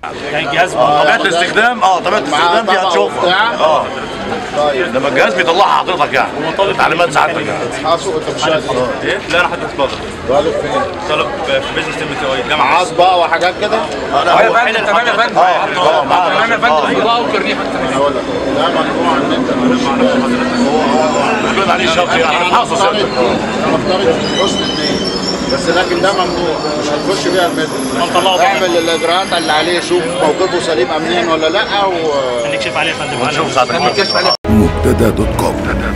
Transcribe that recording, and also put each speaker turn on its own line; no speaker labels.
يعني الجهاز
طبيعه الاستخدام اه طبيعه الاستخدام دي
طبعة
هتشوفها
وبتاع.
اه
طيب
لما الجهاز بيطلعها حضرتك يعني تعليمات سعادتك يعني
حاسب انت مش عارف
ايه؟ لا انا حد طالب
طالب فين؟
طالب في بيزنس تيم تي اي جامعه
معاص بقى وحاجات كده
لا هو
فندم تمام يا فندم
اه معانا.
تمام يا فندم بضاعه وكرنيه
انا اقول لك ده ممنوع ان انت هو هو
بيقول عليه شرط يعني انا حافظ
نفترض
سيادتك.
انا نفترض حسن النية بس لكن ده ممنوع مش هتخش بيها المترو اعمل الاجراءات اللي عليه شوف موقفه سليم امنيا ولا لا و
نكشف عليه يا فندم
ونشوف ساعتك
كشف عليه
مبتدا دوت كوم